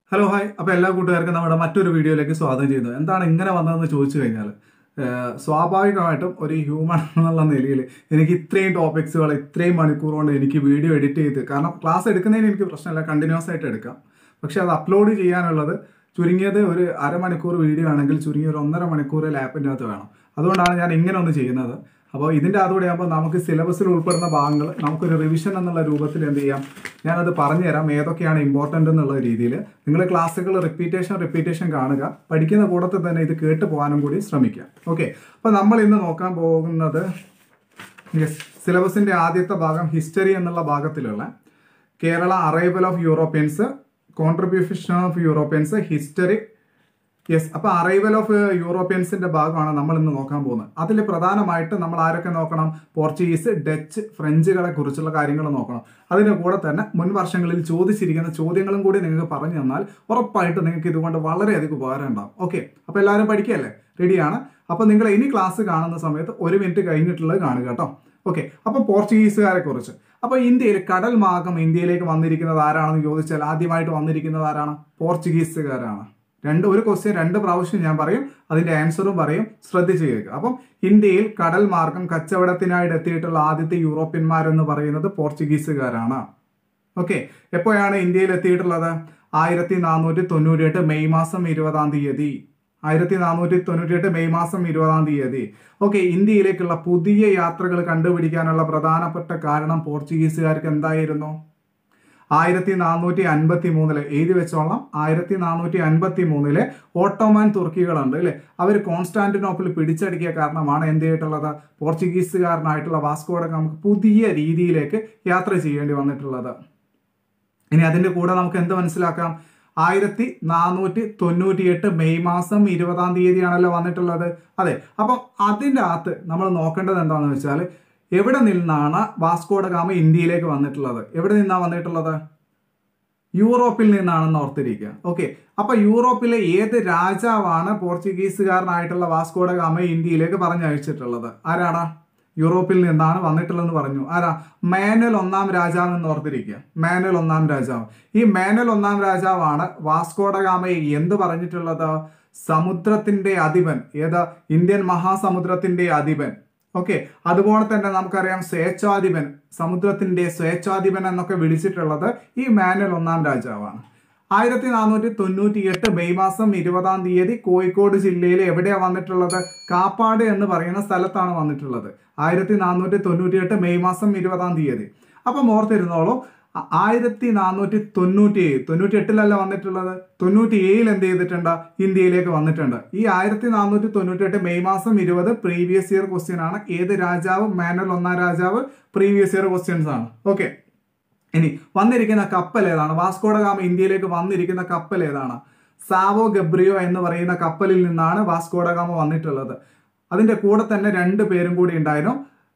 Hello hi അപ്പോൾ എല്ലാ കൂട്ടുകാർക്കും നമ്മുടെ മറ്റൊരു വീഡിയോയിലേക്ക് സ്വാഗതം ചെയ്യുന്നു എന്താണ് ഇങ്ങനെ വന്നതെന്ന് ചോദിച്ചു കഴിഞ്ഞാൽ ഏഹ്, സ്വാഭാവികമായിട്ടും ഒരു ഹ്യൂമൻ എന്നുള്ള നിലയിൽ എനിക്ക് ഇത്രയും ടോപ്പിക്സുകൾ ഇത്രയും മണിക്കൂർ കൊണ്ട് എനിക്ക് വീഡിയോ എഡിറ്റ് ചെയ്ത് കാരണം ക്ലാസ് എടുക്കുന്നതിന് എനിക്ക് പ്രശ്നമില്ല കണ്ടിന്യൂസ് ആയിട്ട് എടുക്കാം പക്ഷെ അത് അപ്ലോഡ് ചെയ്യാനുള്ളത് ചുരുങ്ങിയത് ഒരു അരമണിക്കൂർ വീഡിയോ ആണെങ്കിൽ ചുരുങ്ങിയ ഒരു ഒന്നര മണിക്കൂർ ലാപ്പിൻ്റെ അകത്ത് വേണം അതുകൊണ്ടാണ് ഞാൻ ഇങ്ങനെ ഒന്ന് ചെയ്യുന്നത് അപ്പോൾ ഇതിൻ്റെ അതുകൂടെ ആകുമ്പോൾ നമുക്ക് സിലബസിൽ ഉൾപ്പെടുന്ന ഭാഗങ്ങൾ നമുക്കൊരു റിവിഷൻ എന്നുള്ള രൂപത്തിൽ എന്ത് ചെയ്യാം ഞാനത് പറഞ്ഞുതരാം ഏതൊക്കെയാണ് ഇമ്പോർട്ടൻ്റ് എന്നുള്ള രീതിയിൽ നിങ്ങൾ ക്ലാസ്സുകൾ റിപ്പീറ്റേഷൻ റിപ്പീറ്റേഷൻ കാണുക പഠിക്കുന്ന കൂട്ടത്തിൽ തന്നെ ഇത് കേട്ട് പോകാനും കൂടി ശ്രമിക്കുക ഓക്കെ അപ്പോൾ നമ്മൾ ഇന്ന് നോക്കാൻ പോകുന്നത് യെസ് സിലബസിൻ്റെ ആദ്യത്തെ ഭാഗം ഹിസ്റ്ററി എന്നുള്ള ഭാഗത്തിലുള്ള Kerala arrival of Europeans contribution of Europeans history yes അപ്പൊ അറൈവൽ ഓഫ് യൂറോപ്യൻസിന്റെ ഭാഗമാണ് നമ്മൾ ഇന്ന് നോക്കാൻ പോകുന്നത് അതിൽ പ്രധാനമായിട്ട് നമ്മൾ ആരൊക്കെ നോക്കണം പോർച്ചുഗീസ് ഡച്ച് ഫ്രഞ്ചുകളെ കുറിച്ചുള്ള കാര്യങ്ങൾ നോക്കണം അതിന്റെ കൂടെ തന്നെ മുൻ വർഷങ്ങളിൽ ചോദിച്ചിരിക്കുന്ന ചോദ്യങ്ങളും കൂടി നിങ്ങൾക്ക് പറഞ്ഞു തന്നാൽ ഉറപ്പായിട്ട് നിങ്ങൾക്ക് ഇതുകൊണ്ട് വളരെയധികം ഉപകാരം ഉണ്ടാവും ഓക്കെ അപ്പൊ എല്ലാവരും പഠിക്കുകയല്ലേ റെഡിയാണ് അപ്പൊ നിങ്ങൾ ഇനി ക്ലാസ് കാണുന്ന സമയത്ത് ഒരു മിനിറ്റ് കഴിഞ്ഞിട്ടുള്ളത് കാണുക കേട്ടോ ഓക്കെ അപ്പൊ പോർച്ചുഗീസുകാരെ കുറിച്ച് അപ്പൊ ഇന്ത്യയിൽ കടൽ മാർഗം ഇന്ത്യയിലേക്ക് വന്നിരിക്കുന്നത് ആരാണെന്ന് ചോദിച്ചാൽ ആദ്യമായിട്ട് വന്നിരിക്കുന്നത് ആരാണ് പോർച്ചുഗീസുകാരാണ് രണ്ട് ഒരു ക്വസ്റ്റ്യൻ രണ്ട് പ്രാവശ്യം ഞാൻ പറയും അതിന്റെ ആൻസറും പറയും ശ്രദ്ധിച്ചു കേൾക്കുക അപ്പം ഇന്ത്യയിൽ കടൽ മാർഗം കച്ചവടത്തിനായിട്ട് എത്തിയിട്ടുള്ള ആദ്യത്തെ യൂറോപ്യന്മാരെന്ന് പറയുന്നത് പോർച്ചുഗീസുകാരാണ് ഓക്കെ എപ്പോഴാണ് ഇന്ത്യയിൽ എത്തിയിട്ടുള്ളത് ആയിരത്തി നാനൂറ്റി തൊണ്ണൂറ്റി എട്ട് മെയ് മാസം ഇരുപതാം തീയതി ആയിരത്തി നാനൂറ്റി തൊണ്ണൂറ്റി എട്ട് മെയ് മാസം ഇരുപതാം തീയതി ഓക്കെ ഇന്ത്യയിലേക്കുള്ള പുതിയ യാത്രകൾ കണ്ടുപിടിക്കാനുള്ള പ്രധാനപ്പെട്ട കാരണം പോർച്ചുഗീസുകാർക്ക് എന്തായിരുന്നു ആയിരത്തി നാനൂറ്റി അൻപത്തി മൂന്നില് എഴുതി വെച്ചോളാം ആയിരത്തി നാനൂറ്റി അൻപത്തി മൂന്നില് ഓട്ടോമാൻ തുർക്കികളുണ്ട് അല്ലെ അവർ കോൺസ്റ്റാന്റിനോപ്പിൾ പിടിച്ചടക്കിയ കാരണമാണ് എന്ത് ചെയ്തിട്ടുള്ളത് പോർച്ചുഗീസുകാരനായിട്ടുള്ള വാസ്കോഡ നമുക്ക് പുതിയ രീതിയിലേക്ക് യാത്ര ചെയ്യേണ്ടി വന്നിട്ടുള്ളത് ഇനി അതിന്റെ കൂടെ നമുക്ക് എന്ത് മനസ്സിലാക്കാം ആയിരത്തി നാനൂറ്റി തൊണ്ണൂറ്റി എട്ട് മെയ് മാസം ഇരുപതാം തീയതിയാണല്ലോ വന്നിട്ടുള്ളത് അതെ അപ്പം അതിൻ്റെ അകത്ത് നമ്മൾ നോക്കേണ്ടത് എന്താണെന്ന് വെച്ചാൽ എവിടെ നിന്നാണ് വാസ്കോഡ ഗാമ ഇന്ത്യയിലേക്ക് വന്നിട്ടുള്ളത് എവിടെ നിന്നാണ് വന്നിട്ടുള്ളത് യൂറോപ്പിൽ നിന്നാണെന്ന് ഓർത്തിരിക്കുക ഓക്കെ അപ്പൊ യൂറോപ്പിലെ ഏത് രാജാവാണ് പോർച്ചുഗീസുകാരനായിട്ടുള്ള വാസ്കോഡ ഗാമ ഇന്ത്യയിലേക്ക് പറഞ്ഞയച്ചിട്ടുള്ളത് ആരാണ് യൂറോപ്പിൽ നിന്നാണ് വന്നിട്ടുള്ളതെന്ന് പറഞ്ഞു ആരാ മാനുവൽ ഒന്നാം രാജാവ് എന്ന് ഓർത്തിരിക്കുക മാനുവൽ ഒന്നാം രാജാവ് ഈ മാനുവൽ ഒന്നാം രാജാവാണ് വാസ്കോഡ ഗാമയെ എന്ത് പറഞ്ഞിട്ടുള്ളത് സമുദ്രത്തിന്റെ അധിപൻ ഏത് ഇന്ത്യൻ മഹാസമുദ്രത്തിന്റെ അധിപൻ ഓക്കെ അതുപോലെ തന്നെ നമുക്കറിയാം സ്വേച്ഛാധിപൻ സമുദ്രത്തിന്റെ സ്വേച്ഛാധിപൻ എന്നൊക്കെ വിളിച്ചിട്ടുള്ളത് ഈ മാനുവൽ ഒന്നാം രാജാവാണ് ആയിരത്തി നാനൂറ്റി തൊണ്ണൂറ്റി എട്ട് മെയ് മാസം ഇരുപതാം തീയതി കോഴിക്കോട് ജില്ലയിൽ എവിടെയാണ് വന്നിട്ടുള്ളത് കാപ്പാട് എന്ന് പറയുന്ന സ്ഥലത്താണ് വന്നിട്ടുള്ളത് ആയിരത്തി നാനൂറ്റി തൊണ്ണൂറ്റി എട്ട് മെയ് മാസം ഇരുപതാം തീയതി അപ്പം ഓർത്തിരുന്നോളൂ ആ- ആയിരത്തി നാനൂറ്റി തൊണ്ണൂറ്റി ഏഴ് തൊണ്ണൂറ്റി എട്ടിലല്ല വന്നിട്ടുള്ളത് തൊണ്ണൂറ്റി ഏഴിൽ എന്ത് ചെയ്തിട്ടുണ്ട് ഇന്ത്യയിലേക്ക് വന്നിട്ടുണ്ട് ഈ ആയിരത്തി നാനൂറ്റി തൊണ്ണൂറ്റി എട്ട് മെയ് മാസം ഇരുപത് പ്രീവിയസ് ഇയർ ക്വസ്റ്റ്യൻ ആണ് ഏത് രാജാവ് മാനുവൽ ഒന്നാം രാജാവ് പ്രീവിയസ് ഇയർ ക്വസ്റ്റ്യൻസ് ആണ് ഓക്കെ ഇനി വന്നിരിക്കുന്ന കപ്പൽ ഏതാണ് വാസ്കോഡ ഗാമ ഇന്ത്യയിലേക്ക് വന്നിരിക്കുന്ന കപ്പൽ ഏതാണ് സാവോ ഗബ്രിയോ എന്ന് പറയുന്ന കപ്പലിൽ നിന്നാണ് വാസ്കോഡ ഗാമ വന്നിട്ടുള്ളത് അതിന്റെ കൂടെ തന്നെ രണ്ട് പേരും കൂടി ഉണ്ടായിരുന്നു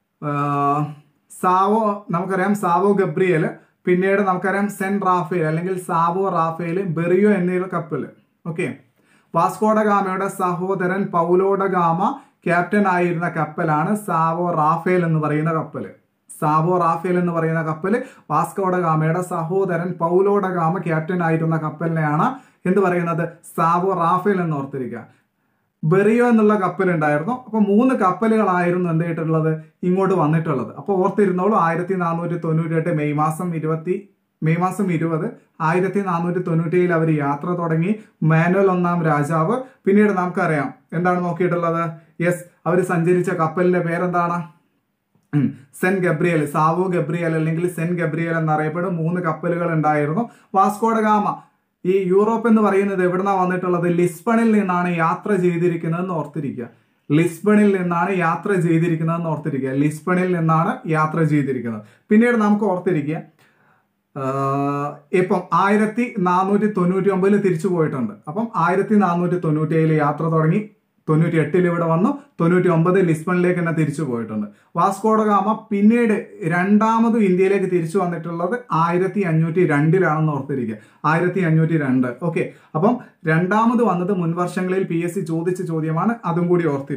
ആഹ് സാവോ നമുക്കറിയാം സാവോ ഗബ്രിയൽ പിന്നീട് നമുക്കറിയാം സെൻ റാഫേൽ അല്ലെങ്കിൽ സാവോ റാഫേൽ ബെറിയോ എന്നിവ കപ്പൽ ഓക്കെ വാസ്കോഡ ഗാമയുടെ സഹോദരൻ പൗലോഡ ഗാമ ക്യാപ്റ്റൻ ആയിരുന്ന കപ്പലാണ് സാവോ റാഫേൽ എന്ന് പറയുന്ന കപ്പൽ സാവോ റാഫേൽ എന്ന് പറയുന്ന കപ്പൽ വാസ്കോഡ ഗാമയുടെ സഹോദരൻ പൗലോഡ ഗാമ ക്യാപ്റ്റൻ ആയിരുന്ന കപ്പലിനെയാണ് എന്ത് പറയുന്നത് സാവോ റാഫേൽ എന്ന് ഓർത്തിരിക്കുക ബെറിയോ എന്നുള്ള കപ്പൽ ഉണ്ടായിരുന്നു അപ്പൊ മൂന്ന് കപ്പലുകളായിരുന്നു എന്ത് ചെയ്തിട്ടുള്ളത് ഇങ്ങോട്ട് വന്നിട്ടുള്ളത് അപ്പൊ ഓർത്തിരുന്നോളൂ ആയിരത്തി നാനൂറ്റി തൊണ്ണൂറ്റി എട്ട് മെയ് മാസം ഇരുപത്തി മെയ് മാസം ഇരുപത് ആയിരത്തി നാനൂറ്റി തൊണ്ണൂറ്റി ഏഴിൽ അവർ യാത്ര തുടങ്ങി മാനുവൽ ഒന്നാം രാജാവ് പിന്നീട് നമുക്കറിയാം എന്താണ് നോക്കിയിട്ടുള്ളത് യെസ് അവർ സഞ്ചരിച്ച കപ്പലിന്റെ പേരെന്താണ് ഉം. സെൻ ഗബ്രിയൽ സാവോ ഗബ്രിയൽ അല്ലെങ്കിൽ സെൻ ഗബ്രിയൽ എന്നറിയപ്പെടും മൂന്ന് കപ്പലുകൾ ഉണ്ടായിരുന്നു വാസ്കോഡ ഗാമ ഈ യൂറോപ്പ് എന്ന് പറയുന്നത് എവിടുന്നാ വന്നിട്ടുള്ളത് ലിസ്ബണിൽ നിന്നാണ് യാത്ര ചെയ്തിരിക്കുന്നതെന്ന് ഓർത്തിരിക്കുക ലിസ്ബണിൽ നിന്നാണ് യാത്ര ചെയ്തിരിക്കുന്നതെന്ന് ഓർത്തിരിക്കുക ലിസ്ബണിൽ നിന്നാണ് യാത്ര ചെയ്തിരിക്കുന്നത് പിന്നീട് നമുക്ക് ഓർത്തിരിക്കുക ആഹ് ഇപ്പം ആയിരത്തി നാനൂറ്റി തൊണ്ണൂറ്റി ഒമ്പതിൽ തിരിച്ചു പോയിട്ടുണ്ട് അപ്പം ആയിരത്തി നാനൂറ്റി തൊണ്ണൂറ്റി ഏഴിൽ യാത്ര തുടങ്ങി തൊണ്ണൂറ്റി എട്ടിൽ ഇവിടെ വന്നു തൊണ്ണൂറ്റി ഒമ്പത് ലിസ്ബണിലേക്ക് തന്നെ തിരിച്ചു പോയിട്ടുണ്ട് വാസ്കോഡ ഗാമ പിന്നീട് രണ്ടാമതും ഇന്ത്യയിലേക്ക് തിരിച്ചു വന്നിട്ടുള്ളത് ആയിരത്തി അഞ്ഞൂറ്റി രണ്ടിലാണെന്ന് ഓർത്തിരിക്കുക ആയിരത്തി അഞ്ഞൂറ്റി രണ്ട് ഓക്കെ അപ്പം രണ്ടാമത് വന്നത് മുൻവർഷങ്ങളിൽ പി എസ് സി ചോദിച്ച ചോദ്യമാണ് അതും കൂടി ഓർത്തിരിക്കുക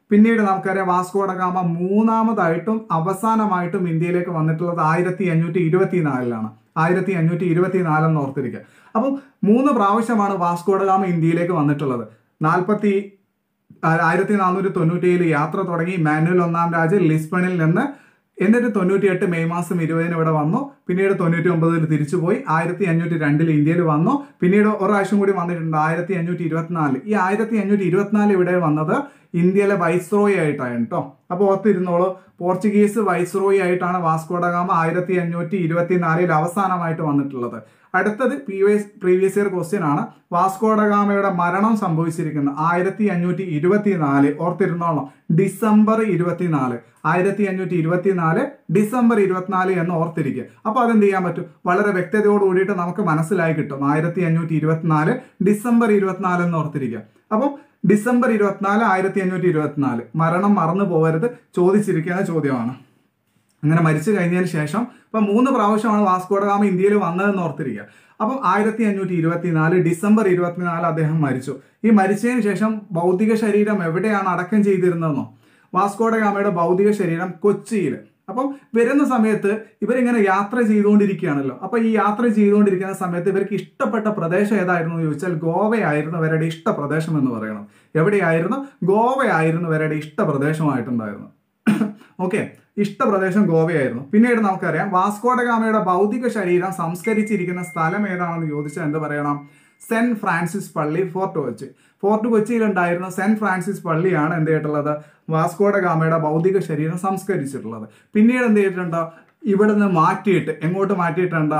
പിന്നീട് നമുക്കറിയാം വാസ്കോഡ ഗാമ മൂന്നാമതായിട്ടും അവസാനമായിട്ടും ഇന്ത്യയിലേക്ക് വന്നിട്ടുള്ളത് ആയിരത്തി അഞ്ഞൂറ്റി ഇരുപത്തിനാലിലാണ് ആയിരത്തി അഞ്ഞൂറ്റി ഇരുപത്തിനാലെന്ന് ഓർത്തിരിക്കുക അപ്പം മൂന്ന് പ്രാവശ്യമാണ് വാസ്കോഡ ഗാമ ഇന്ത്യയിലേക്ക് വന്നിട്ടുള്ളത് നാൽപ്പത്തി ആയിരത്തി നാനൂറ്റി തൊണ്ണൂറ്റി ഏഴിൽ യാത്ര തുടങ്ങി മാനുവൽ ഒന്നാം രാജ് ലിസ്ബണിൽ നിന്ന് എന്നിട്ട് തൊണ്ണൂറ്റി എട്ട് മെയ് മാസം ഇരുപതിന് ഇവിടെ വന്നു പിന്നീട് തൊണ്ണൂറ്റി ഒമ്പതിൽ തിരിച്ചുപോയി ആയിരത്തി അഞ്ഞൂറ്റി രണ്ടിൽ ഇന്ത്യയിൽ വന്നു പിന്നീട് ഒരു പ്രാവശ്യം കൂടി വന്നിട്ടുണ്ട് ആയിരത്തി അഞ്ഞൂറ്റി ഇരുപത്തിനാല് ഈ ആയിരത്തി അഞ്ഞൂറ്റി ഇരുപത്തിനാല് ഇവിടെ വന്നത് ഇന്ത്യയിലെ വൈസ്രോയി ആയിട്ടാണ് കേട്ടോ അപ്പോൾ ഓർത്തിരുന്നോളൂ പോർച്ചുഗീസ് വൈസ്രോയി ആയിട്ടാണ് വാസ്കോഡഗാമ ആയിരത്തി അഞ്ഞൂറ്റി ഇരുപത്തിനാലിൽ അവസാനമായിട്ട് വന്നിട്ടുള്ളത് അടുത്തത് പ്രീവിയസ് പ്രീവിയസ് ഇയർ ക്വസ്റ്റ്യൻ ആണ് വാസ്കോഡഗാമയുടെ മരണം സംഭവിച്ചിരിക്കുന്നത് ആയിരത്തി അഞ്ഞൂറ്റി ഇരുപത്തിനാല് ഓർത്തിരുന്നോളാം ഡിസംബർ ഇരുപത്തിനാല് ആയിരത്തി അഞ്ഞൂറ്റി ഇരുപത്തിനാല് ഡിസംബർ ഇരുപത്തിനാല് എന്ന് ഓർത്തിരിക്കുക അപ്പോൾ അതെന്ത് ചെയ്യാൻ പറ്റും വളരെ വ്യക്തതയോട് കൂടിയിട്ട് നമുക്ക് മനസ്സിലായി കിട്ടും ആയിരത്തി അഞ്ഞൂറ്റി ഇരുപത്തിനാല് ഡിസംബർ ഇരുപത്തിനാല് എന്ന് ഓർത്തിരിക്കുക അപ്പം ഡിസംബർ ഇരുപത്തിനാല് ആയിരത്തി അഞ്ഞൂറ്റി ഇരുപത്തിനാല് മരണം മറന്നു പോകരുത് ചോദിച്ചിരിക്കുന്ന ചോദ്യമാണ് അങ്ങനെ മരിച്ചു കഴിഞ്ഞതിന് ശേഷം ഇപ്പൊ മൂന്ന് പ്രാവശ്യമാണ് വാസ്കോഡഗാമ ഇന്ത്യയിൽ വന്നതെന്ന് ഓർത്തിരിക്കുക അപ്പം ആയിരത്തി അഞ്ഞൂറ്റി ഇരുപത്തിനാല് ഡിസംബർ ഇരുപത്തിനാല് അദ്ദേഹം മരിച്ചു ഈ മരിച്ചതിന് ശേഷം ഭൗതിക ശരീരം എവിടെയാണ് അടക്കം ചെയ്തിരുന്നതെന്നോ വാസ്കോഡഗാമയുടെ ഭൗതിക ശരീരം കൊച്ചിയിൽ അപ്പം വരുന്ന സമയത്ത് ഇവരിങ്ങനെ യാത്ര ചെയ്തുകൊണ്ടിരിക്കുകയാണല്ലോ അപ്പൊ ഈ യാത്ര ചെയ്തുകൊണ്ടിരിക്കുന്ന സമയത്ത് ഇവർക്ക് ഇഷ്ടപ്പെട്ട പ്രദേശം ഏതായിരുന്നു എന്ന് ചോദിച്ചാൽ ഗോവയായിരുന്നു ഇവരുടെ ഇഷ്ട പ്രദേശം എന്ന് പറയണം എവിടെയായിരുന്നു ഗോവയായിരുന്നു ഇവരുടെ ഇഷ്ട പ്രദേശമായിട്ടുണ്ടായിരുന്നു ഓക്കെ ഇഷ്ടപ്രദേശം ഗോവയായിരുന്നു പിന്നീട് നമുക്കറിയാം വാസ്കോഡഗാമയുടെ ഭൗതിക ശരീരം സംസ്കരിച്ചിരിക്കുന്ന സ്ഥലം ഏതാണെന്ന് ചോദിച്ചാൽ എന്ത് പറയണം സെന്റ് ഫ്രാൻസിസ് പള്ളി ഫോർട്ട് കൊച്ചി ഫോർട്ട് കൊച്ചിയിൽ ഉണ്ടായിരുന്ന സെന്റ് ഫ്രാൻസിസ് പള്ളിയാണ് എന്ത് ചെയ്തിട്ടുള്ളത് വാസ്കോഡഗാമയുടെ ഭൗതിക ശരീരം സംസ്കരിച്ചിട്ടുള്ളത് പിന്നീട് എന്ത് ചെയ്തിട്ടുണ്ട് ഇവിടുന്ന് മാറ്റിയിട്ട് എങ്ങോട്ട് മാറ്റിയിട്ടുണ്ട്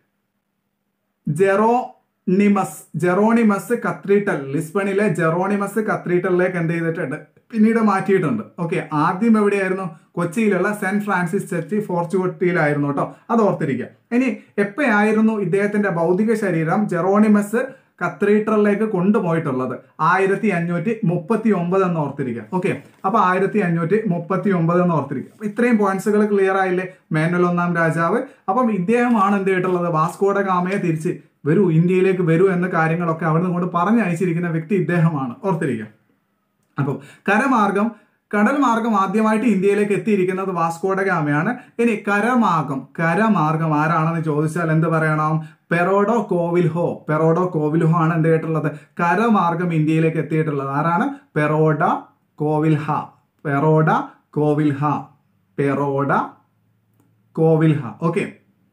ജെറോണിമസ് ജെറോണിമസ് കത്രീറ്റൽ ലിസ്ബണിലെ ജെറോണിമസ് കത്രീറ്റലിലേക്ക് എന്ത് ചെയ്തിട്ടുണ്ട് പിന്നീട് മാറ്റിയിട്ടുണ്ട് ഓക്കെ ആദ്യം എവിടെയായിരുന്നു കൊച്ചിയിലുള്ള സെന്റ് ഫ്രാൻസിസ് ചർച്ച് ഫോർച്ചുകൊട്ടിയിലായിരുന്നു കേട്ടോ അത് ഓർത്തിരിക്കുക ഇനി എപ്പോഴായിരുന്നു ഇദ്ദേഹത്തിന്റെ ഭൗതിക ശരീരം ജെറോണിമസ് കത്തീഡ്രലിലേക്ക് കൊണ്ടുപോയിട്ടുള്ളത് ആയിരത്തി അഞ്ഞൂറ്റി മുപ്പത്തി ഒമ്പത് എന്ന് ഓർത്തിരിക്കുക ഓക്കെ അപ്പൊ ആയിരത്തി അഞ്ഞൂറ്റി മുപ്പത്തി ഒമ്പത് എന്ന് ഓർത്തിരിക്കുക അപ്പൊ ഇത്രയും പോയിന്റ്സുകൾ ക്ലിയർ ആയില്ലേ മാനുവൽ ഒന്നാം രാജാവ് അപ്പം ഇദ്ദേഹമാണ് എന്ത് ചെയ്തിട്ടുള്ളത് വാസ്കോഡ ഗാമയെ തിരിച്ച് വരൂ ഇന്ത്യയിലേക്ക് വരൂ എന്ന കാര്യങ്ങളൊക്കെ അവിടെ നിന്ന് കൊണ്ട് പറഞ്ഞയച്ചിരിക്കുന്ന വ്യക്തി ഇദ്ദേഹമാണ് ഓർത്തിരിക്കുക അപ്പോൾ കരമാർഗം കടൽ മാർഗം ആദ്യമായിട്ട് ഇന്ത്യയിലേക്ക് എത്തിയിരിക്കുന്നത് വാസ്കോഡ ഗാമയാണ് ഇനി കരമാർഗം കരമാർഗം ആരാണെന്ന് ചോദിച്ചാൽ എന്ത് പറയണം പെറോഡോ കോവിൽഹോ പെറോഡോ കോവിൽഹോ ആണ് എന്ത് ചെയ്തിട്ടുള്ളത് കരമാർഗം ഇന്ത്യയിലേക്ക് എത്തിയിട്ടുള്ളത് ആരാണ് പെറോഡ കോവിൽഹ പെറോഡ കോവിൽഹ പെറോഡ കോവിൽഹ ഓക്കെ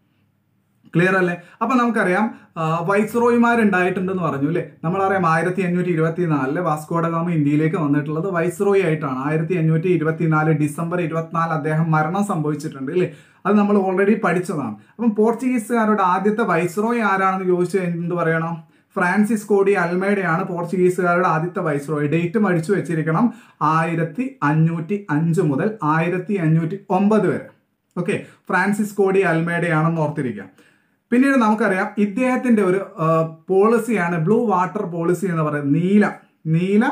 ക്ലിയർ അല്ലേ അപ്പൊ നമുക്കറിയാം വൈസ്രോയിമാരുണ്ടായിട്ടുണ്ടെന്ന് പറഞ്ഞു അല്ലേ നമ്മളറിയാം ആയിരത്തി അഞ്ഞൂറ്റി ഇരുപത്തിനാലില് വാസ്കോഡഗാമ ഇന്ത്യയിലേക്ക് വന്നിട്ടുള്ളത് വൈസ്രോയി ആയിട്ടാണ് ആയിരത്തി അഞ്ഞൂറ്റി ഇരുപത്തിനാല് ഡിസംബർ ഇരുപത്തിനാല് അദ്ദേഹം മരണം സംഭവിച്ചിട്ടുണ്ട് അല്ലേ അത് നമ്മൾ ഓൾറെഡി പഠിച്ചതാണ് അപ്പം പോർച്ചുഗീസുകാരുടെ ആദ്യത്തെ വൈസ്രോയി ആരാണെന്ന് ചോദിച്ചാൽ എന്ത് പറയണം ഫ്രാൻസിസ് കോഡി അൽമേഡയാണ് പോർച്ചുഗീസുകാരുടെ ആദ്യത്തെ വൈസ്രോയി ഡേറ്റ് മടിച്ചു വെച്ചിരിക്കണം ആയിരത്തി അഞ്ഞൂറ്റി അഞ്ച് മുതൽ ആയിരത്തി അഞ്ഞൂറ്റി ഒമ്പത് വരെ ഓക്കെ ഫ്രാൻസിസ് കോഡി അൽമേഡയാണെന്ന് ഓർത്തിരിക്കുക പിന്നീട് നമുക്കറിയാം ഇദ്ദേഹത്തിന്റെ ഒരു പോളിസിയാണ് ബ്ലൂ വാട്ടർ പോളിസി എന്ന് പറയുന്നത് നീല നീല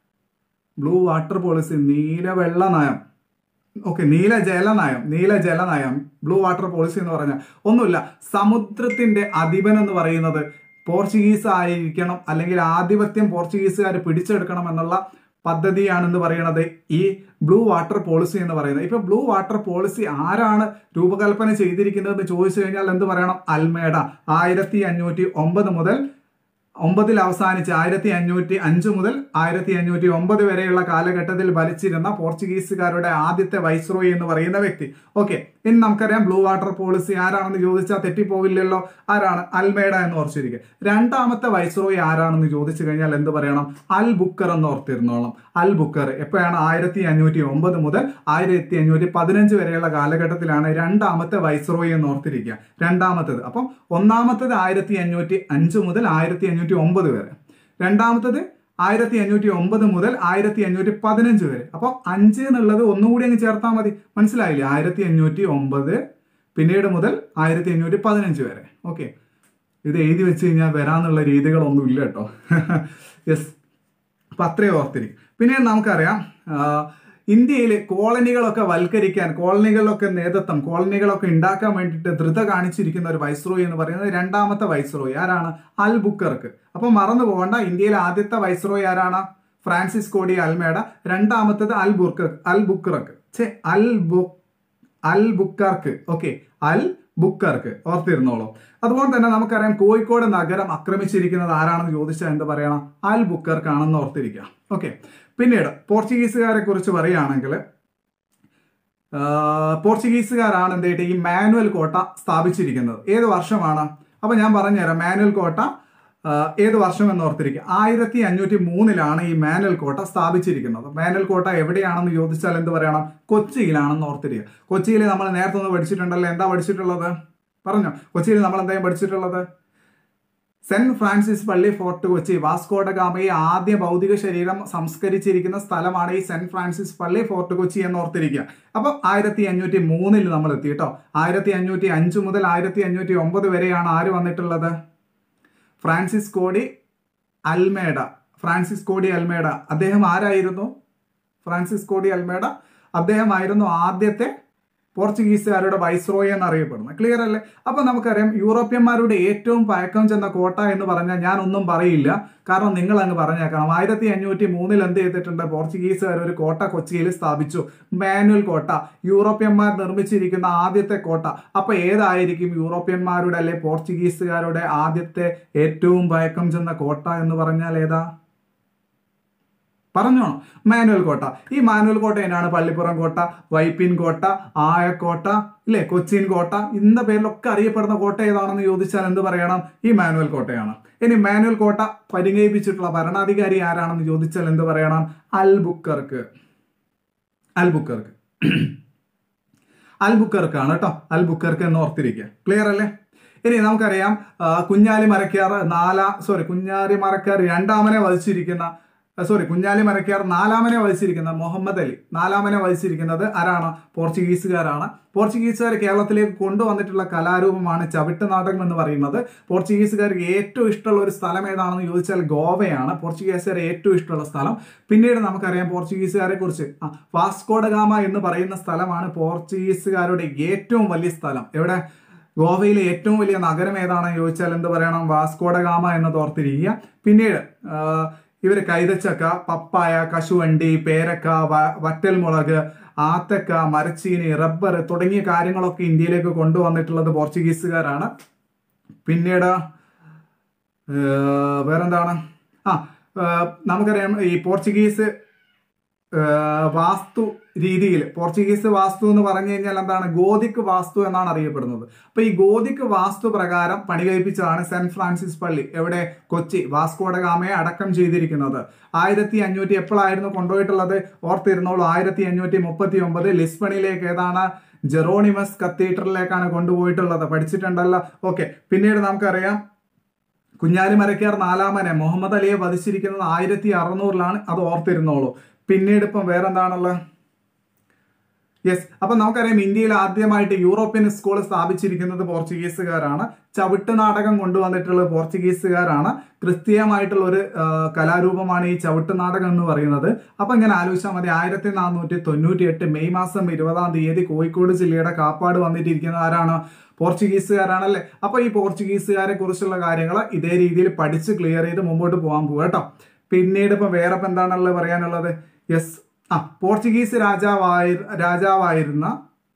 ബ്ലൂ വാട്ടർ പോളിസി നീല വെള്ള നയം ഓക്കെ നീല ജലനയം നീല ജലനയം ബ്ലൂ വാട്ടർ പോളിസി എന്ന് പറഞ്ഞാൽ ഒന്നുമില്ല സമുദ്രത്തിന്റെ അധിപൻ എന്ന് പറയുന്നത് പോർച്ചുഗീസ് ആയിരിക്കണം അല്ലെങ്കിൽ ആധിപത്യം പോർച്ചുഗീസുകാർ പിടിച്ചെടുക്കണം എന്നുള്ള പദ്ധതിയാണെന്ന് പറയുന്നത് ഈ ബ്ലൂ വാട്ടർ പോളിസി എന്ന് പറയുന്നത് ഇപ്പൊ ബ്ലൂ വാട്ടർ പോളിസി ആരാണ് രൂപകൽപ്പന ചെയ്തിരിക്കുന്നത് എന്ന് ചോദിച്ചു കഴിഞ്ഞാൽ എന്ത് പറയണം അൽമേഡ ആയിരത്തി അഞ്ഞൂറ്റി ഒമ്പത് മുതൽ ഒമ്പതിൽ അവസാനിച്ച് ആയിരത്തി അഞ്ഞൂറ്റി അഞ്ച് മുതൽ ആയിരത്തി അഞ്ഞൂറ്റി ഒമ്പത് വരെയുള്ള കാലഘട്ടത്തിൽ ഭരിച്ചിരുന്ന പോർച്ചുഗീസുകാരുടെ ആദ്യത്തെ വൈസ്രോയി എന്ന് പറയുന്ന വ്യക്തി ഓക്കെ ഇനി നമുക്കറിയാം ബ്ലൂ വാട്ടർ പോളിസി ആരാണെന്ന് ചോദിച്ചാൽ തെറ്റിപ്പോവില്ലല്ലോ ആരാണ് അൽമേഡ എന്ന് ഓർച്ചിരിക്കുക രണ്ടാമത്തെ വൈസ്രോയി ആരാണെന്ന് ചോദിച്ചു കഴിഞ്ഞാൽ എന്ത് പറയണം അൽ ബുക്കർ എന്ന് ഓർത്തിരുന്നോളം അൽ ബുക്കർ എപ്പോഴാണ് ആയിരത്തി അഞ്ഞൂറ്റി ഒമ്പത് മുതൽ ആയിരത്തി അഞ്ഞൂറ്റി പതിനഞ്ച് വരെയുള്ള കാലഘട്ടത്തിലാണ് രണ്ടാമത്തെ വൈസ്രോയി എന്ന് ഓർത്തിരിക്കുക രണ്ടാമത്തേത് അപ്പം ഒന്നാമത്തേത് ആയിരത്തി അഞ്ഞൂറ്റി അഞ്ച് മുതൽ ആയിരത്തി അഞ്ഞൂറ്റി ഒമ്പത് വരെ രണ്ടാമത്തത് ആയിരത്തി അഞ്ഞൂറ്റി ഒമ്പത് മുതൽ ആയിരത്തി അഞ്ഞൂറ്റി പതിനഞ്ച് വരെ അപ്പോൾ അഞ്ച് എന്നുള്ളത് ഒന്നുകൂടി അങ്ങ് ചേർത്താൽ മതി മനസ്സിലായില്ലേ ആയിരത്തി അഞ്ഞൂറ്റി ഒമ്പത് പിന്നീട് മുതൽ ആയിരത്തി അഞ്ഞൂറ്റി പതിനഞ്ച് വരെ ഓക്കെ ഇത് എഴുതി വെച്ച് കഴിഞ്ഞാൽ വരാന്നുള്ള രീതികളൊന്നും ഇല്ല കേട്ടോ യെസ് അപ്പം അത്രയും ഓർത്തിരിക്കും പിന്നെ നമുക്കറിയാം ഇന്ത്യയിൽ കോളനികളൊക്കെ വൽക്കരിക്കാൻ കോളനികളിലൊക്കെ നേതൃത്വം കോളനികളൊക്കെ ഉണ്ടാക്കാൻ വേണ്ടിയിട്ട് ധൃത കാണിച്ചിരിക്കുന്ന ഒരു വൈസ്രോയി എന്ന് പറയുന്നത് രണ്ടാമത്തെ വൈസ്രോയി ആരാണ് അൽ ബുക്കർക്ക് അപ്പം മറന്നു പോകണ്ട ഇന്ത്യയിലെ ആദ്യത്തെ വൈസ്രോയി ആരാണ് ഫ്രാൻസിസ് കോഡി അൽമേഡ രണ്ടാമത്തത് അൽ ബുർക്ക് അൽ ബുക്കർക്ക് ഛെ, അൽ ബു അൽ ബുക്കർക്ക് ഓക്കെ അൽ ബുക്കർക്ക് ഓർത്തിരുന്നോളൂ അതുപോലെ തന്നെ നമുക്കറിയാം കോഴിക്കോട് നഗരം ആക്രമിച്ചിരിക്കുന്നത് ആരാണെന്ന് ചോദിച്ചാൽ എന്ത് പറയണം അൽ ബുക്കർക്ക് ആണെന്ന് ഓർത്തിരിക്കുക ഓക്കെ പിന്നീട് പോർച്ചുഗീസുകാരെ കുറിച്ച് പറയുകയാണെങ്കിൽ ആഹ് പോർച്ചുഗീസുകാരാണ് എന്ത് ചെയ്തിട്ട് ഈ മാനുവൽ കോട്ട സ്ഥാപിച്ചിരിക്കുന്നത് ഏത് വർഷമാണ് അപ്പൊ ഞാൻ പറഞ്ഞുതരാം മാനുവൽ കോട്ട ആഹ് ഏത് വർഷം എന്ന് ഓർത്തിരിക്കുക ആയിരത്തി അഞ്ഞൂറ്റി മൂന്നിലാണ് ഈ മാനുവൽ കോട്ട സ്ഥാപിച്ചിരിക്കുന്നത് മാനുവൽ കോട്ട എവിടെയാണെന്ന് ചോദിച്ചാൽ എന്ത് പറയണം കൊച്ചിയിലാണെന്ന് ഓർത്തിരിക്കുക കൊച്ചിയിൽ നമ്മൾ നേരത്തെ ഒന്ന് പഠിച്ചിട്ടുണ്ടല്ലോ എന്താ പഠിച്ചിട്ടുള്ളത് പറഞ്ഞോ കൊച്ചിയിൽ നമ്മൾ എന്തായാലും പഠിച്ചിട്ടുള്ളത് സെന്റ് ഫ്രാൻസിസ് പള്ളി ഫോർട്ട് കൊച്ചി വാസ്കോഡ ഗാമയെ ആദ്യ ഭൗതിക ശരീരം സംസ്കരിച്ചിരിക്കുന്ന സ്ഥലമാണ് ഈ സെന്റ് ഫ്രാൻസിസ് പള്ളി ഫോർട്ട് കൊച്ചി എന്ന് ഓർത്തിരിക്കുക അപ്പൊ ആയിരത്തി അഞ്ഞൂറ്റി മൂന്നിൽ നമ്മൾ എത്തി കേട്ടോ ആയിരത്തി അഞ്ഞൂറ്റി അഞ്ച് മുതൽ ആയിരത്തി അഞ്ഞൂറ്റി ഒമ്പത് വരെയാണ് ആര് വന്നിട്ടുള്ളത് Francisco de Almeida Francisco de Almeida അദ്ദേഹം ആരായിരുന്നു ഫ്രാൻസിസ് കോഡി അൽമേഡ അദ്ദേഹമായിരുന്നു ആദ്യത്തെ പോർച്ചുഗീസുകാരുടെ വൈസ്രോയി എന്നറിയപ്പെടുന്നത് ക്ലിയർ അല്ലേ അപ്പൊ നമുക്കറിയാം യൂറോപ്യന്മാരുടെ ഏറ്റവും പഴക്കം ചെന്ന കോട്ട എന്ന് പറഞ്ഞാൽ ഞാൻ ഒന്നും പറയില്ല കാരണം നിങ്ങൾ അങ്ങ് പറഞ്ഞേക്കണം ആയിരത്തി അഞ്ഞൂറ്റി മൂന്നിൽ എന്ത് ചെയ്തിട്ടുണ്ട് പോർച്ചുഗീസുകാർ ഒരു കോട്ട കൊച്ചിയിൽ സ്ഥാപിച്ചു മാനുവൽ കോട്ട യൂറോപ്യന്മാർ നിർമ്മിച്ചിരിക്കുന്ന ആദ്യത്തെ കോട്ട അപ്പൊ ഏതായിരിക്കും യൂറോപ്യന്മാരുടെ അല്ലെ പോർച്ചുഗീസുകാരുടെ ആദ്യത്തെ ഏറ്റവും പഴക്കം ചെന്ന കോട്ട എന്ന് പറഞ്ഞാൽ ഏതാ പറഞ്ഞോ മാനുവൽ കോട്ട ഈ മാനുവൽ കോട്ട എന്നാണ് പള്ളിപ്പുറം കോട്ട വൈപ്പിൻ കോട്ട ആയക്കോട്ട ഇല്ലേ കൊച്ചിൻ കോട്ട ഇന്ന പേരിലൊക്കെ അറിയപ്പെടുന്ന കോട്ട ഏതാണെന്ന് ചോദിച്ചാൽ എന്ത് പറയണം ഈ മാനുവൽ കോട്ടയാണ് ഇനി മാനുവൽ കോട്ട പരിഗണിപ്പിച്ചിട്ടുള്ള ഭരണാധികാരി ആരാണെന്ന് ചോദിച്ചാൽ എന്ത് പറയണം അൽബുക്കർക്ക് അൽബുക്കർക്ക് അൽബുക്കർക്കാണ് കേട്ടോ അൽബുക്കർക്ക് എന്ന് ഓർത്തിരിക്കുക ക്ലിയർ അല്ലേ ഇനി നമുക്കറിയാം ആ, കുഞ്ഞാലി മരക്കാർ നാലാ സോറി കുഞ്ഞാലി മരക്കാർ രണ്ടാമനെ വധിച്ചിരിക്കുന്ന സോറി കുഞ്ഞാലി മരക്കാർ നാലാമനെ വഹിച്ചിരിക്കുന്ന മുഹമ്മദ് അലി നാലാമനെ വഹിച്ചിരിക്കുന്നത് ആരാണ് പോർച്ചുഗീസുകാരാണ് പോർച്ചുഗീസുകാർ കേരളത്തിലേക്ക് കൊണ്ടുവന്നിട്ടുള്ള കലാരൂപമാണ് ചവിട്ട് നാടകം എന്ന് പറയുന്നത് പോർച്ചുഗീസുകാർക്ക് ഏറ്റവും ഇഷ്ടമുള്ള ഒരു സ്ഥലം ഏതാണെന്ന് ചോദിച്ചാൽ ഗോവയാണ് പോർച്ചുഗീസുകാർ ഏറ്റവും ഇഷ്ടമുള്ള സ്ഥലം പിന്നീട് നമുക്കറിയാം പോർച്ചുഗീസുകാരെ കുറിച്ച് ആ, വാസ്കോഡ ഗാമ എന്ന് പറയുന്ന സ്ഥലമാണ് പോർച്ചുഗീസുകാരുടെ ഏറ്റവും വലിയ സ്ഥലം എവിടെ ഗോവയിലെ ഏറ്റവും വലിയ നഗരം ഏതാണെന്ന് ചോദിച്ചാൽ എന്ത് പറയണം വാസ്കോഡ ഗാമ എന്ന് ഓർത്തിരിക്കുക പിന്നീട് ഇവർ കൈതച്ചക്ക പപ്പായ കശുവണ്ടി പേരക്ക വ- വറ്റൽമുളക് ആത്തക്ക മരച്ചീനി റബ്ബർ തുടങ്ങിയ കാര്യങ്ങളൊക്കെ ഇന്ത്യയിലേക്ക് കൊണ്ടുവന്നിട്ടുള്ളത് പോർച്ചുഗീസുകാരാണ് പിന്നീട് ഏർ, വേറെന്താണ് ആ ഏർ, നമുക്കറിയാം ഈ പോർച്ചുഗീസ് ഏർ, വാസ്തു രീതിയിൽ പോർച്ചുഗീസ് വാസ്തു എന്ന് പറഞ്ഞു കഴിഞ്ഞാൽ എന്താണ് ഗോതിക് വാസ്തു എന്നാണ് അറിയപ്പെടുന്നത് അപ്പൊ ഈ ഗോതിക് വാസ്തു പ്രകാരം പണി കഴിപ്പിച്ചതാണ് സെന്റ് ഫ്രാൻസിസ് പള്ളി എവിടെ കൊച്ചി വാസ്കോഡ ഗാമയെ അടക്കം ചെയ്തിരിക്കുന്നത് ആയിരത്തി അഞ്ഞൂറ്റി എപ്പോഴായിരുന്നു കൊണ്ടുപോയിട്ടുള്ളത് ഓർത്തിരുന്നോളൂ ആയിരത്തി അഞ്ഞൂറ്റി മുപ്പത്തി ഒമ്പത് ലിസ്ബണിലേക്ക് ഏതാണ് ജെറോണിമസ് കത്തീഡ്രലിലേക്കാണ് കൊണ്ടുപോയിട്ടുള്ളത് പഠിച്ചിട്ടുണ്ടല്ലോ ഓക്കെ പിന്നീട് നമുക്കറിയാം കുഞ്ഞാലി മരക്കാർ നാലാമനെ മുഹമ്മദ് അലിയെ വധിച്ചിരിക്കുന്നത് ആയിരത്തി അറുന്നൂറിലാണ് അത് ഓർത്തിരുന്നോളൂ പിന്നീട് ഇപ്പം വേറെന്താണുള്ളത് യെസ് അപ്പൊ നമുക്കറിയാം ഇന്ത്യയിൽ ആദ്യമായിട്ട് യൂറോപ്യൻ സ്കൂൾ സ്ഥാപിച്ചിരിക്കുന്നത് പോർച്ചുഗീസുകാരാണ് ചവിട്ട് നാടകം കൊണ്ടുവന്നിട്ടുള്ളത് പോർച്ചുഗീസുകാരാണ് ക്രിസ്തീയമായിട്ടുള്ള ഒരു ആ, കലാരൂപമാണ് ഈ ചവിട്ട് നാടകം എന്ന് പറയുന്നത് അപ്പൊ ഇങ്ങനെ ആലോചിച്ചാൽ മതി ആയിരത്തി നാനൂറ്റി തൊണ്ണൂറ്റി എട്ട് മെയ് മാസം ഇരുപതാം തീയതി കോഴിക്കോട് ജില്ലയുടെ കാപ്പാട് വന്നിട്ടിരിക്കുന്ന ആരാണ് പോർച്ചുഗീസുകാരാണല്ലേ അപ്പൊ ഈ പോർച്ചുഗീസുകാരെ കുറിച്ചുള്ള കാര്യങ്ങൾ ഇതേ രീതിയിൽ പഠിച്ച് ക്ലിയർ ചെയ്ത് മുമ്പോട്ട് പോകാൻ പോകുക കേട്ടോ പിന്നീട് ഇപ്പൊ വേറെ ഇപ്പൊ എന്താണുള്ളത് പറയാനുള്ളത് യെസ് ആ പോർച്ചുഗീസ് രാജാവായി രാജാവായിരുന്ന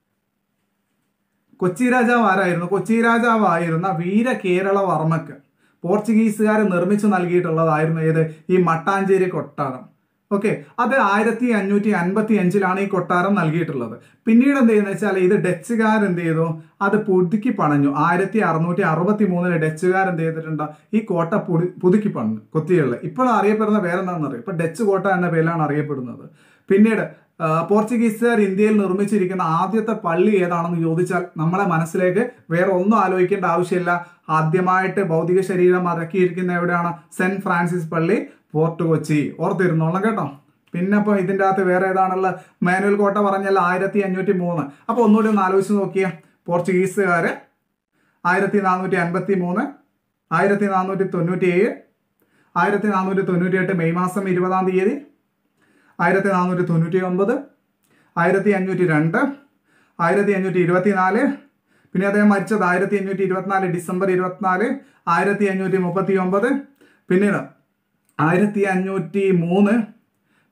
കൊച്ചി രാജാവ് ആരായിരുന്നു കൊച്ചി രാജാവായിരുന്ന വീര കേരള വർമ്മക്ക് പോർച്ചുഗീസുകാർ നിർമ്മിച്ചു നൽകിയിട്ടുള്ളതായിരുന്നു ഏത് ഈ മട്ടാഞ്ചേരി കൊട്ടാരം ഓക്കെ അത് ആയിരത്തി അഞ്ഞൂറ്റി അൻപത്തി അഞ്ചിലാണ് ഈ കൊട്ടാരം നൽകിയിട്ടുള്ളത് പിന്നീട് എന്ത് ചെയ്യുന്നത് വെച്ചാൽ ഇത് ഡച്ചുകാർ എന്ത് ചെയ്തു അത് പുതുക്കി പണഞ്ഞു ആയിരത്തി അറുന്നൂറ്റി അറുപത്തി മൂന്നില് ഡച്ചുകാർ എന്ത് ചെയ്തിട്ടുണ്ട് ഈ കോട്ട പുതി പുതുക്കി പണഞ്ഞു കൊത്തികളിൽ ഇപ്പോൾ അറിയപ്പെടുന്ന പേരെന്താണെന്ന് അറിയാം ഇപ്പൊ ഡച്ച് കോട്ട എന്ന പേരിലാണ് അറിയപ്പെടുന്നത് പിന്നീട് ആ, പോർച്ചുഗീസുകാർ ഇന്ത്യയിൽ നിർമ്മിച്ചിരിക്കുന്ന ആദ്യത്തെ പള്ളി ഏതാണെന്ന് ചോദിച്ചാൽ നമ്മളെ മനസ്സിലേക്ക് വേറെ ഒന്നും ആലോചിക്കേണ്ട ആവശ്യമില്ല ആദ്യമായിട്ട് ഭൗതിക ശരീരം അടക്കിയിരിക്കുന്ന എവിടെയാണ് സെന്റ് ഫ്രാൻസിസ് പള്ളി ഫോർട്ട് കൊച്ചി ഓർത്തിരുന്നോളാം കേട്ടോ പിന്നെ ഇപ്പൊ ഇതിന്റെ അകത്ത് വേറെ ഏതാണുള്ള മാനുവൽ കോട്ട പറഞ്ഞാൽ ആയിരത്തി അഞ്ഞൂറ്റി മൂന്ന് അപ്പൊ ഒന്നുകൂടി ഒന്ന് ആലോചിച്ച് നോക്കിയ പോർച്ചുഗീസുകാര് ആയിരത്തി നാനൂറ്റി അൻപത്തി മൂന്ന് ആയിരത്തി നാനൂറ്റി തൊണ്ണൂറ്റി ഏഴ് ആയിരത്തി നാനൂറ്റി തൊണ്ണൂറ്റി എട്ട് മെയ് മാസം ഇരുപതാം തീയതി ആയിരത്തി നാനൂറ്റി തൊണ്ണൂറ്റി ഒമ്പത് ആയിരത്തി അഞ്ഞൂറ്റി രണ്ട് ആയിരത്തി അഞ്ഞൂറ്റി ഇരുപത്തി നാല് പിന്നെ അദ്ദേഹം മരിച്ചത് ആയിരത്തി അഞ്ഞൂറ്റി ഇരുപത്തിനാല് ഡിസംബർ ഇരുപത്തിനാല് ആയിരത്തി അഞ്ഞൂറ്റി മുപ്പത്തി ഒമ്പത് പിന്നീട് ആയിരത്തി അഞ്ഞൂറ്റി മൂന്ന്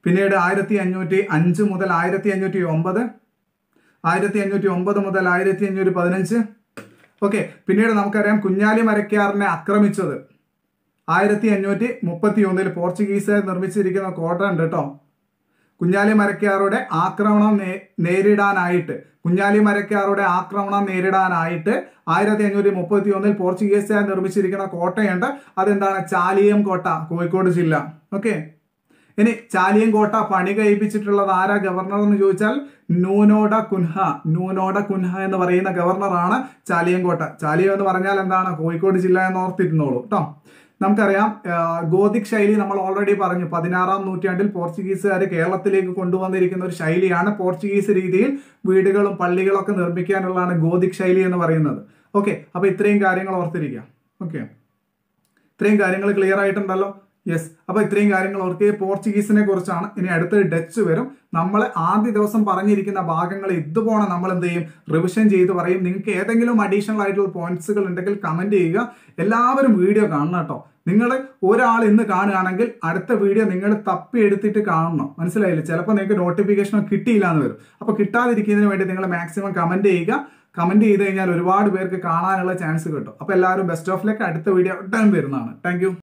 പിന്നീട് ആയിരത്തി അഞ്ഞൂറ്റി അഞ്ച് മുതൽ ആയിരത്തി അഞ്ഞൂറ്റി ഒമ്പത് ആയിരത്തി അഞ്ഞൂറ്റി ഒമ്പത് മുതൽ ആയിരത്തി അഞ്ഞൂറ്റി പതിനഞ്ച് ഓക്കെ പിന്നീട് നമുക്കറിയാം കുഞ്ഞാലി മരക്കാറിനെ ആക്രമിച്ചത് ആയിരത്തി അഞ്ഞൂറ്റി മുപ്പത്തി ഒന്നിൽ പോർച്ചുഗീസ് നിർമ്മിച്ചിരിക്കുന്ന കോട്ട ഉണ്ട് കേട്ടോ കുഞ്ഞാലി മരക്കാരുടെ ആക്രമണം നേ നേരിടാനായിട്ട് കുഞ്ഞാലി മരക്കാരുടെ ആക്രമണം നേരിടാനായിട്ട് ആയിരത്തി അഞ്ഞൂറ്റി മുപ്പത്തി ഒന്നിൽ പോർച്ചുഗീസുകാർ നിർമ്മിച്ചിരിക്കുന്ന കോട്ടയുണ്ട് അതെന്താണ് ചാലിയം കോട്ട കോഴിക്കോട് ജില്ല ഓക്കെ ഇനി ചാലിയം കോട്ട പണി കഴിപ്പിച്ചിട്ടുള്ളത് ആരാ ഗവർണർ എന്ന് ചോദിച്ചാൽ നൂനോഡ കുൻഹ നൂനോഡ കുൻഹ എന്ന് പറയുന്ന ഗവർണറാണ് ചാലിയം കോട്ട ചാലിയം എന്ന് പറഞ്ഞാൽ എന്താണ് കോഴിക്കോട് ജില്ല എന്ന് ഓർത്തിരുന്നോളൂ കേട്ടോ നമുക്കറിയാം ഗോതിക് ശൈലി നമ്മൾ ഓൾറെഡി പറഞ്ഞു പതിനാറാം നൂറ്റാണ്ടിൽ പോർച്ചുഗീസുകാർ കേരളത്തിലേക്ക് കൊണ്ടുവന്നിരിക്കുന്ന ഒരു ശൈലിയാണ് പോർച്ചുഗീസ് രീതിയിൽ വീടുകളും പള്ളികളൊക്കെ നിർമ്മിക്കാനുള്ളതാണ് ഗോതിക് ശൈലി എന്ന് പറയുന്നത് ഓക്കെ അപ്പൊ ഇത്രയും കാര്യങ്ങൾ ഓർത്തിരിക്കാം ഓക്കെ ഇത്രയും കാര്യങ്ങൾ ക്ലിയർ ആയിട്ടുണ്ടല്ലോ യെസ് അപ്പൊ ഇത്രയും കാര്യങ്ങൾ ഓർക്കുക പോർച്ചുഗീസിനെ കുറിച്ചാണ് ഇനി അടുത്ത ഡച്ച് വരും നമ്മൾ ആദ്യ ദിവസം പറഞ്ഞിരിക്കുന്ന ഭാഗങ്ങൾ ഇതുപോലെ നമ്മൾ എന്ത് ചെയ്യും റിവിഷൻ ചെയ്ത് പറയും നിങ്ങൾക്ക് ഏതെങ്കിലും അഡീഷണൽ ആയിട്ടുള്ള പോയിന്റ്സുകൾ ഉണ്ടെങ്കിൽ കമന്റ് ചെയ്യുക എല്ലാവരും വീഡിയോ കാണണം കേട്ടോ നിങ്ങൾ ഒരാൾ ഇന്ന് കാണുകയാണെങ്കിൽ അടുത്ത വീഡിയോ നിങ്ങൾ തപ്പി എടുത്തിട്ട് കാണണം മനസ്സിലായില്ലേ ചിലപ്പോൾ നിങ്ങൾക്ക് നോട്ടിഫിക്കേഷൻ കിട്ടിയില്ല എന്ന് വരും അപ്പൊ കിട്ടാതിരിക്കുന്നതിന് വേണ്ടി നിങ്ങൾ മാക്സിമം കമന്റ് ചെയ്യുക കമന്റ് ചെയ്ത് കഴിഞ്ഞാൽ ഒരുപാട് പേർക്ക് കാണാനുള്ള ചാൻസ് കിട്ടും അപ്പൊ എല്ലാവരും ബെസ്റ്റ് ഓഫ് ലക്ക് അടുത്ത വീഡിയോ ഉടൻ വരുന്നതാണ് താങ്ക്